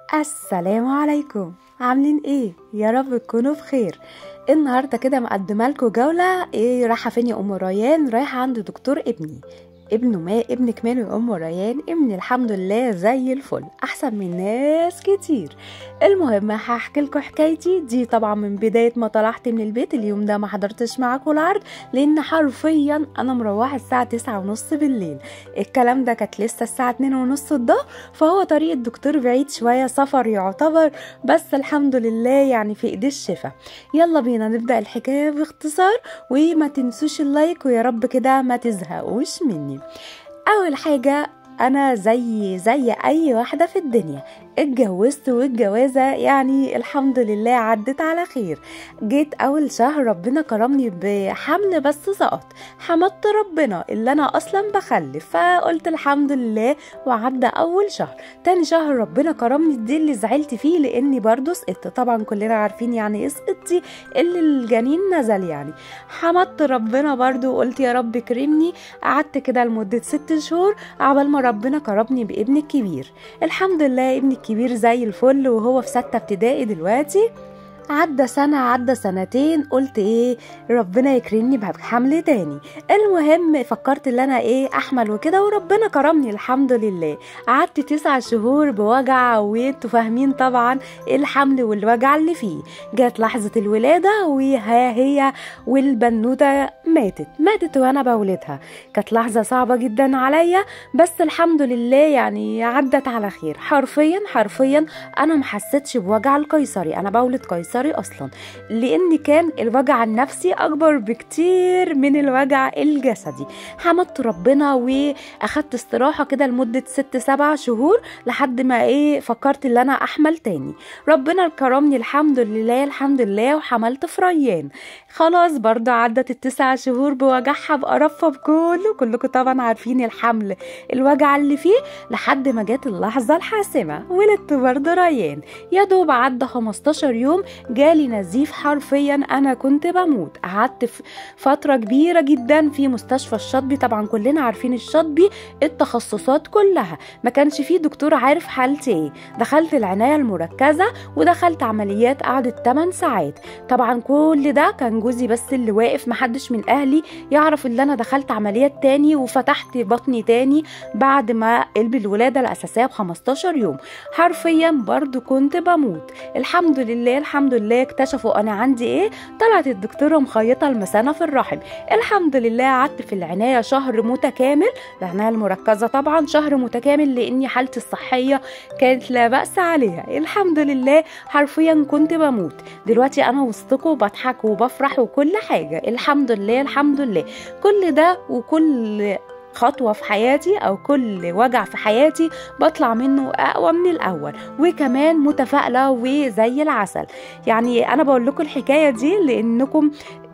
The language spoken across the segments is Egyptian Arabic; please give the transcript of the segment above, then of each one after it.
السلام عليكم عاملين ايه يا رب تكونوا بخير النهارده كده مقدمه لكم جوله ايه رايحه فين يا ام ريان رايحه عند دكتور ابني ابنه ما ابنك ماله يا ام ريان ابني الحمد لله زي الفل احسن من ناس كتير المهم هحكي لكم حكايتي دي طبعا من بدايه ما طلعت من البيت اليوم ده ما حضرتش معاكم العرض لان حرفيا انا مروحه الساعه تسعة ونص بالليل الكلام ده كانت لسه الساعه اتنين ونص الظهر فهو طريق الدكتور بعيد شويه سفر يعتبر بس الحمد لله يعني في ايدي الشفا يلا بينا نبدا الحكايه باختصار وما تنسوش اللايك ويا رب كده ما تزهقوش مني اول حاجه انا زي زي اي واحده في الدنيا اتجوزت والجوازه يعني الحمد لله عدت على خير جيت اول شهر ربنا كرمني بحمل بس سقط حمدت ربنا اللي انا اصلا بخلف فقلت الحمد لله وعدى اول شهر تاني شهر ربنا كرمني دي اللي زعلت فيه لاني برضو سقطت طبعا كلنا عارفين يعني ايه سقطتي اللي الجنين نزل يعني حمدت ربنا برضو وقلت يا رب كرمني قعدت كده لمده ست شهور عبال ما ربنا كرمني بابني الكبير الحمد لله ابني الكبير زي الفل وهو في ستة ابتدائي دلوقتي عدى سنة عدى سنتين قلت ايه ربنا يكرمني بحمل تاني المهم فكرت ان انا ايه احمل وكده وربنا كرمني الحمد لله قعدت تسع شهور بوجع وانتوا فاهمين طبعا الحمل والوجع اللي فيه جت لحظة الولادة وها هي والبنوتة ماتت ماتت وانا بولدها كانت لحظة صعبة جدا عليا بس الحمد لله يعني عدت على خير حرفيا حرفيا انا محسيتش بوجع القيصري انا بولد قيصري اصلا لان كان الوجع النفسي اكبر بكتير من الوجع الجسدي حمدت ربنا واخدت استراحة كده لمدة ست سبع شهور لحد ما ايه فكرت ان انا احمل تاني ربنا كرمني الحمد لله الحمد لله وحملت في ريان خلاص برضه عدت التسع شهور بوجعها بقرفها بكله كلكم طبعا عارفين الحمل الوجع اللي فيه لحد ما جت اللحظة الحاسمة ولدت برضه ريان يا دوب عدى 15 يوم جالي نزيف حرفيا انا كنت بموت قعدت في فترة كبيرة جدا في مستشفى الشطبي طبعا كلنا عارفين الشطبي التخصصات كلها ما كانش فيه دكتور عارف حالتي ايه دخلت العناية المركزة ودخلت عمليات قعدت 8 ساعات طبعا كل ده كان جوزي بس اللي واقف محدش من اهلي يعرف ان انا دخلت عمليات تاني وفتحت بطني تاني بعد ما قلب الولادة الاساسية ب 15 يوم حرفيا برضو كنت بموت الحمد لله الحمد لله اكتشفوا انا عندي ايه طلعت الدكتورة مخيطة المثانة في الرحم الحمد لله قعدت في العناية شهر متكامل العناية المركزة طبعا شهر متكامل لاني حالتي الصحية كانت لا بأس عليها الحمد لله حرفيا كنت بموت دلوقتي انا وسطكم بضحك وبفرح وكل حاجة الحمد لله الحمد لله كل ده وكل خطوة في حياتي أو كل وجع في حياتي بطلع منه أقوى من الأول وكمان متفائلة وزي العسل يعني أنا بقول لكم الحكاية دي لأنكم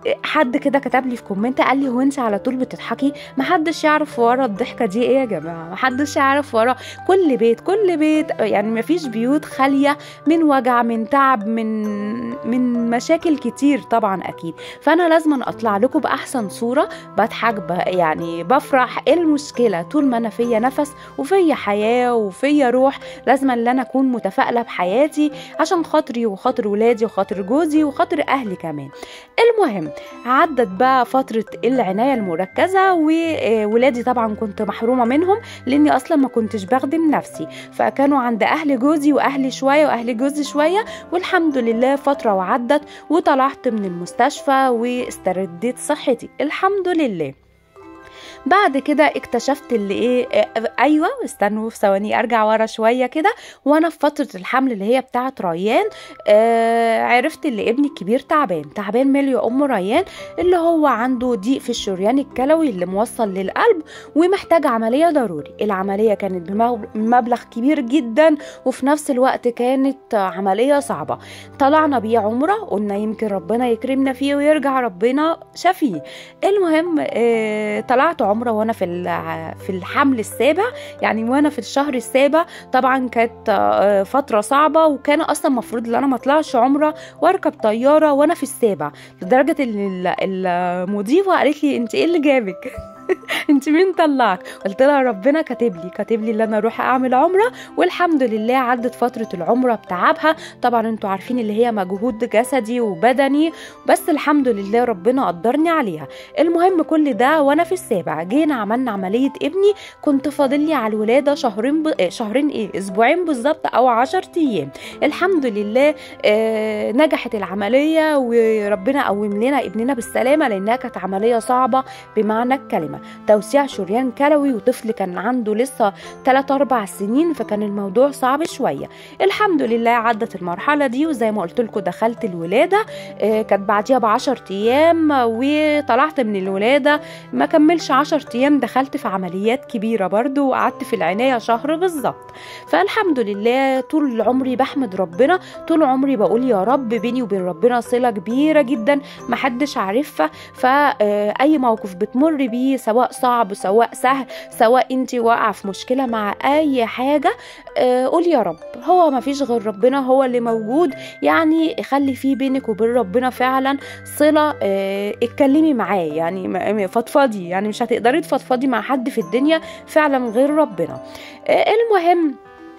حد كده كتب لي في كومنت قال لي هو انت على طول بتضحكي محدش يعرف ورا الضحكه دي ايه يا جماعه محدش يعرف ورا كل بيت كل بيت يعني مفيش بيوت خاليه من وجع من تعب من من مشاكل كتير طبعا اكيد فانا لازم اطلع لكم باحسن صوره بضحك يعني بفرح ايه المشكله طول ما انا فيا نفس وفيا حياه وفيا روح لازم ان انا اكون متفائله بحياتي عشان خاطري وخاطر ولادي وخاطر جوزي وخاطر اهلي كمان المهم عدت بقى فترة العناية المركزة وولادي طبعا كنت محرومة منهم لاني اصلا ما كنتش بخدم نفسي فكانوا عند اهل جوزي واهلي شوية واهل جوزي شوية والحمد لله فترة وعدت وطلعت من المستشفى واسترديت صحتي الحمد لله بعد كده اكتشفت اللي ايه ايوه استنوا في ثواني ارجع ورا شويه كده وانا في فتره الحمل اللي هي بتاعه ريان آه عرفت اللي ابني الكبير تعبان تعبان ملي ام ريان اللي هو عنده ضيق في الشريان الكلوي اللي موصل للقلب ومحتاج عمليه ضروري العمليه كانت بمبلغ كبير جدا وفي نفس الوقت كانت عمليه صعبه طلعنا بيه عمره قلنا يمكن ربنا يكرمنا فيه ويرجع ربنا شفيه المهم آه طلعت عمره وانا في في الحمل السابع يعني وانا في الشهر السابع طبعا كانت فتره صعبه وكان اصلا المفروض ان انا ما اطلعش عمره واركب طياره وانا في السابع لدرجه ان المضيفه قالت لي انت ايه اللي جابك انت مين طلعك قلت لها ربنا كاتب لي كاتب لي ان انا اروح اعمل عمره والحمد لله عدت فتره العمره بتعبها طبعا انتوا عارفين اللي هي مجهود جسدي وبدني بس الحمد لله ربنا قدرني عليها المهم كل ده وانا في السابع جينا عملنا عمليه ابني كنت فاضل لي على الولاده شهرين ب... آه، شهرين ايه اسبوعين بالظبط او 10 ايام الحمد لله آه نجحت العمليه وربنا قوم لنا ابننا بالسلامه لانها كانت عمليه صعبه بمعنى الكلمه توسيع شريان كلوي وطفل كان عنده لسه 3 4 سنين فكان الموضوع صعب شويه الحمد لله عدت المرحله دي وزي ما قلت لكم دخلت الولاده آه كانت بعديها ب 10 ايام وطلعت من الولاده ما كملش 10 ايام دخلت في عمليات كبيره برضو وقعدت في العنايه شهر بالظبط فالحمد لله طول عمري بحمد ربنا طول عمري بقول يا رب بيني وبين ربنا صله كبيره جدا محدش عارفها فاي موقف بتمر بيه سواء صعب سواء سهل سواء انت واقعه في مشكله مع اي حاجه آه، قول يا رب هو ما فيش غير ربنا هو اللي موجود يعني خلي فيه بينك وبين ربنا فعلا صله آه، اتكلمي معاه يعني م- فضفضي يعني مش هتقدري تفضفضي مع حد في الدنيا فعلا غير ربنا آه، المهم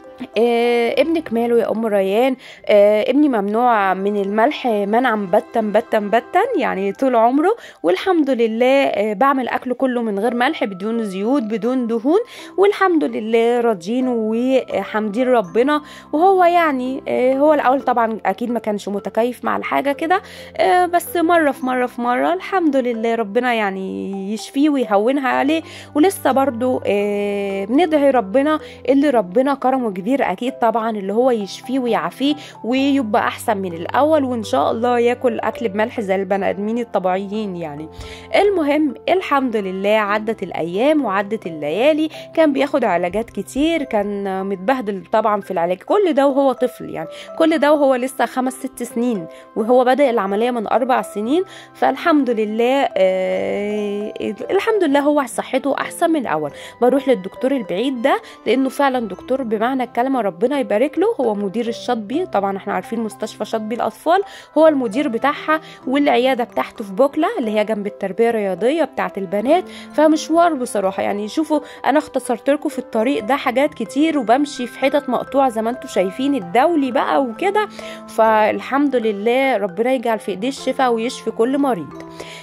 آه ابنك ماله يا ام ريان آه ابني ممنوع من الملح منعا باتا باتا باتا يعني طول عمره والحمد لله آه بعمل اكله كله من غير ملح بدون زيوت بدون دهون والحمد لله راضيين وحامدين ربنا وهو يعني آه هو الاول طبعا اكيد ما كانش متكيف مع الحاجه كده آه بس مره في مره في مره الحمد لله ربنا يعني يشفيه ويهونها عليه ولسه برضو آه بندعي ربنا اللي ربنا كرمه كبير اكيد طبعا اللي هو يشفيه ويعافيه ويبقى احسن من الاول وان شاء الله ياكل اكل بملح زي البني ادمين الطبيعيين يعني المهم الحمد لله عدت الايام وعدت الليالي كان بياخد علاجات كتير كان متبهدل طبعا في العلاج كل ده وهو طفل يعني كل ده وهو لسه خمس ست سنين وهو بدأ العملية من أربع سنين فالحمد لله آه الحمد لله هو صحته أحسن من الأول بروح للدكتور البعيد ده لأنه فعلا دكتور بمعنى الكلمة ربنا يبارك له هو مدير الشاطبي طبعا احنا عارفين مستشفى شاطبي الأطفال هو المدير بتاعها والعيادة بتاعته في بوكلا اللي هي جنب التربية الرياضية بتاعت البنات فمشوار بصراحة يعني شوفوا أنا اختصرت لكم في الطريق ده حاجات كتير وبمشي في حتت مقطوعة زي ما انتم شايفين الدولي بقى وكده فالحمد لله ربنا يجعل في ايديه الشفاء ويشفي كل مريض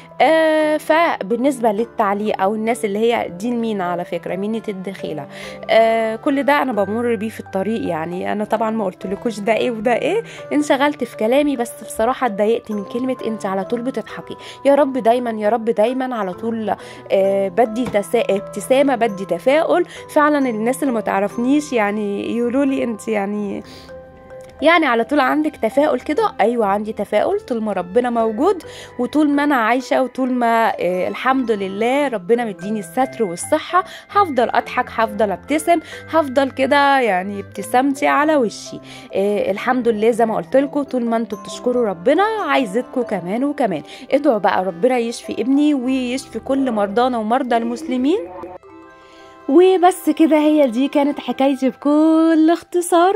آه فبالنسبه للتعليق او الناس اللي هي دي المينا على فكره مينة الدخيله آه كل ده انا بمر بيه في الطريق يعني انا طبعا ما قلتلكوش ده ايه وده ايه انشغلت في كلامي بس بصراحه اتضايقت من كلمه انت على طول بتضحكي يا رب دايما يا رب دايما على طول آه بدي تسا... ابتسامه بدي تفاؤل فعلا الناس اللي ما تعرفنيش يعني يقولوا لي انت يعني يعني على طول عندك تفاؤل كده ايوه عندي تفاؤل طول ما ربنا موجود وطول ما انا عايشه وطول ما آه الحمد لله ربنا مديني الستر والصحه هفضل اضحك هفضل ابتسم هفضل كده يعني ابتسامتي على وشي آه الحمد لله زي ما قلت لكم طول ما انتوا بتشكروا ربنا عايزتكم كمان وكمان ادعوا بقى ربنا يشفي ابني ويشفي كل مرضانا ومرضى المسلمين وبس كده هي دي كانت حكايتي بكل اختصار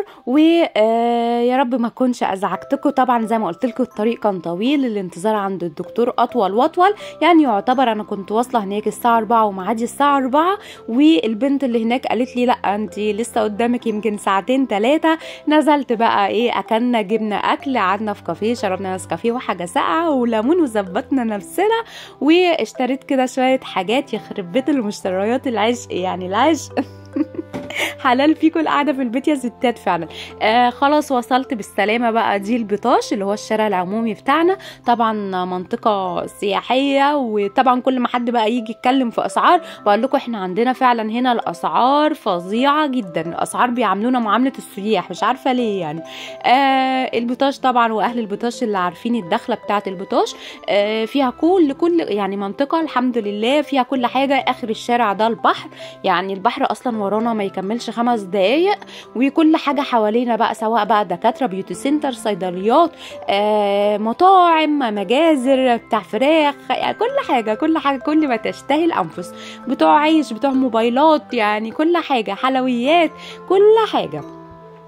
ويا رب ما اكونش ازعجتكم طبعا زي ما قلت لكم الطريق كان طويل الانتظار عند الدكتور اطول واطول يعني يعتبر انا كنت واصله هناك الساعه 4 ومعادي الساعه 4 والبنت اللي هناك قالت لي لا انت لسه قدامك يمكن ساعتين ثلاثه نزلت بقى ايه اكلنا جبنا اكل قعدنا في كافيه شربنا نسكافيه وحاجه ساقعه وليمون وظبطنا نفسنا واشتريت كده شويه حاجات يخرب بيت المشتريات العشق يعني العشق حلال فيكم القعده في البيت يا ستات فعلا آه خلاص وصلت بالسلامه بقى دي البطاش اللي هو الشارع العمومي بتاعنا طبعا منطقه سياحيه وطبعا كل ما حد بقى يجي يتكلم في اسعار بقول لكم احنا عندنا فعلا هنا الاسعار فظيعه جدا الاسعار بيعاملونا معامله السياح مش عارفه ليه يعني آه البطاش طبعا واهل البطاش اللي عارفين الدخله بتاعه البطاش آه فيها كل كل يعني منطقه الحمد لله فيها كل حاجه اخر الشارع ده البحر يعني البحر اصلا ورانا ما يكملش خمس دقايق وكل حاجه حوالينا بقى سواء بقى دكاتره بيوتي سنتر صيدليات آه مطاعم مجازر بتاع فراخ يعني كل حاجه كل حاجه كل ما تشتهي الانفس بتوع عيش بتوع موبايلات يعني كل حاجه حلويات كل حاجه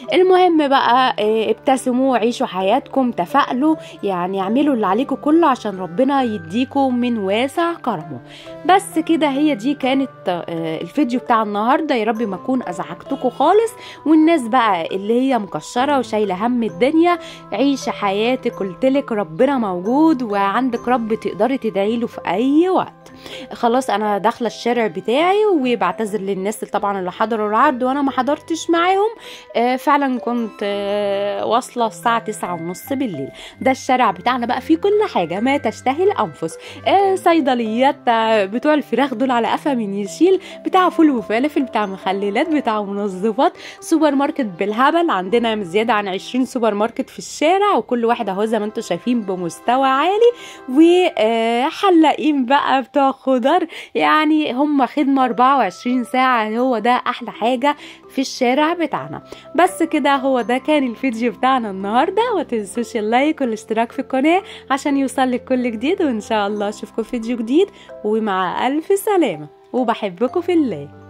المهم بقى آه، ابتسموا عيشوا حياتكم تفائلوا يعني اعملوا اللي عليكم كله عشان ربنا يديكم من واسع كرمه بس كده هي دي كانت آه، الفيديو بتاع النهارده يا رب ما اكون ازعجتكم خالص والناس بقى اللي هي مكشره وشايله هم الدنيا عيشي حياتك قلتلك ربنا موجود وعندك رب تقدري تدعي له في اي وقت خلاص انا داخله الشارع بتاعي وبعتذر للناس اللي طبعا اللي حضروا العرض وانا ما حضرتش معاهم آه، فعلا كنت آه، واصله الساعه تسعة ونص بالليل ده الشارع بتاعنا بقى فيه كل حاجه ما تشتهي الانفس آه، صيدليات آه، بتوع الفراخ دول على قفا من يشيل بتاع فول وفلافل بتاع مخللات بتاع منظفات سوبر ماركت بالهبل عندنا زياده عن 20 سوبر ماركت في الشارع وكل واحد اهو زي ما انتم شايفين بمستوى عالي وحلاقين بقى بتوع خضار يعني هم خدمه 24 ساعه هو ده احلى حاجه في الشارع بتاعنا بس كده هو ده كان الفيديو بتاعنا النهارده وما تنسوش اللايك والاشتراك في القناه عشان يوصلك كل جديد وان شاء الله اشوفكم في فيديو جديد ومع الف سلامه وبحبكم في الله